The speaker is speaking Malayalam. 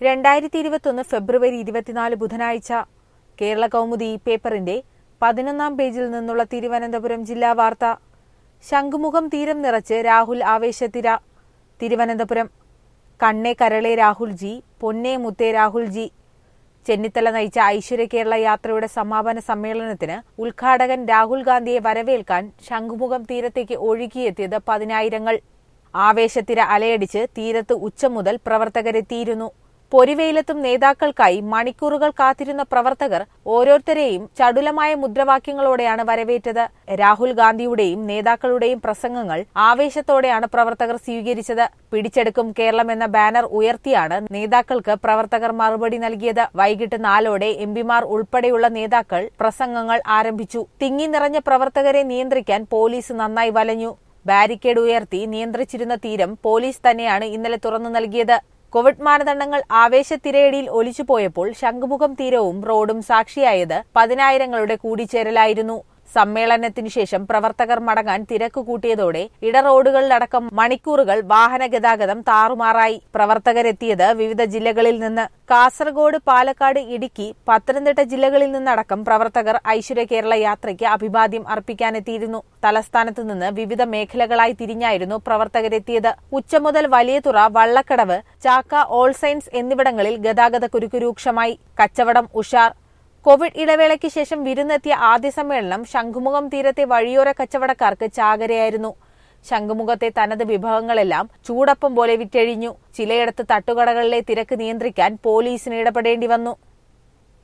രണ്ടായിരത്തി ഇരുപത്തൊന്ന് ഫെബ്രുവരി ഇരുപത്തിനാല് ബുധനാഴ്ച കേരള കൗമുദി പേപ്പറിന്റെ പതിനൊന്നാം പേജിൽ നിന്നുള്ള തിരുവനന്തപുരം ജില്ലാ വാർത്ത ശംഖുമുഖം തീരം നിറച്ച് രാഹുൽ ആവേശത്തിര തിരുവനന്തപുരം കണ്ണേ കരളെ രാഹുൽജി പൊന്നേ മുത്തേ രാഹുൽജി ചെന്നിത്തല നയിച്ച ഐശ്വര്യ കേരള യാത്രയുടെ സമാപന സമ്മേളനത്തിന് ഉദ്ഘാടകൻ രാഹുൽ ഗാന്ധിയെ വരവേൽക്കാൻ ശംഖുമുഖം തീരത്തേക്ക് ഒഴുകിയെത്തിയത് പതിനായിരങ്ങൾ ആവേശത്തിര അലയടിച്ച് തീരത്ത് ഉച്ച മുതൽ പ്രവർത്തകരെത്തിയിരുന്നു പൊരിവെയിലത്തും നേതാക്കൾക്കായി മണിക്കൂറുകൾ കാത്തിരുന്ന പ്രവർത്തകർ ഓരോരുത്തരെയും ചടുലമായ മുദ്രാവാക്യങ്ങളോടെയാണ് വരവേറ്റത് രാഹുൽ ഗാന്ധിയുടെയും നേതാക്കളുടെയും പ്രസംഗങ്ങൾ ആവേശത്തോടെയാണ് പ്രവർത്തകർ സ്വീകരിച്ചത് പിടിച്ചെടുക്കും കേരളം എന്ന ബാനർ ഉയർത്തിയാണ് നേതാക്കൾക്ക് പ്രവർത്തകർ മറുപടി നൽകിയത് വൈകിട്ട് നാലോടെ എംപിമാർ ഉൾപ്പെടെയുള്ള നേതാക്കൾ പ്രസംഗങ്ങൾ ആരംഭിച്ചു തിങ്ങി നിറഞ്ഞ പ്രവർത്തകരെ നിയന്ത്രിക്കാൻ പോലീസ് നന്നായി വലഞ്ഞു ബാരിക്കേഡ് ഉയർത്തി നിയന്ത്രിച്ചിരുന്ന തീരം പോലീസ് തന്നെയാണ് ഇന്നലെ തുറന്നു നൽകിയത് കോവിഡ് മാനദണ്ഡങ്ങൾ ആവേശത്തിരയടിയിൽ ഒലിച്ചുപോയപ്പോൾ ശംഖുമുഖം തീരവും റോഡും സാക്ഷിയായത് പതിനായിരങ്ങളുടെ കൂടിച്ചേരലായിരുന്നു സമ്മേളനത്തിനു ശേഷം പ്രവർത്തകർ മടങ്ങാൻ തിരക്ക് കൂട്ടിയതോടെ ഇടറോഡുകളിലടക്കം മണിക്കൂറുകൾ വാഹന ഗതാഗതം താറുമാറായി പ്രവർത്തകരെത്തിയത് വിവിധ ജില്ലകളിൽ നിന്ന് കാസർഗോഡ് പാലക്കാട് ഇടുക്കി പത്തനംതിട്ട ജില്ലകളിൽ നിന്നടക്കം പ്രവർത്തകർ ഐശ്വര്യ കേരള യാത്രയ്ക്ക് അഭിവാദ്യം അർപ്പിക്കാനെത്തിയിരുന്നു തലസ്ഥാനത്ത് നിന്ന് വിവിധ മേഖലകളായി തിരിഞ്ഞായിരുന്നു പ്രവർത്തകരെത്തിയത് ഉച്ച മുതൽ വലിയതുറ വള്ളക്കടവ് ചാക്ക ഓൾ സയൻസ് എന്നിവിടങ്ങളിൽ ഗതാഗത കുരുക്ക് രൂക്ഷമായി കച്ചവടം ഉഷാർ കോവിഡ് ഇടവേളയ്ക്ക് ശേഷം വിരുന്നെത്തിയ ആദ്യ സമ്മേളനം ശംഖുമുഖം തീരത്തെ വഴിയോര കച്ചവടക്കാർക്ക് ചാകരയായിരുന്നു ശംഖുമുഖത്തെ തനത് വിഭവങ്ങളെല്ലാം ചൂടപ്പം പോലെ വിറ്റഴിഞ്ഞു ചിലയിടത്ത് തട്ടുകടകളിലെ തിരക്ക് നിയന്ത്രിക്കാൻ പോലീസിന് ഇടപെടേണ്ടി വന്നു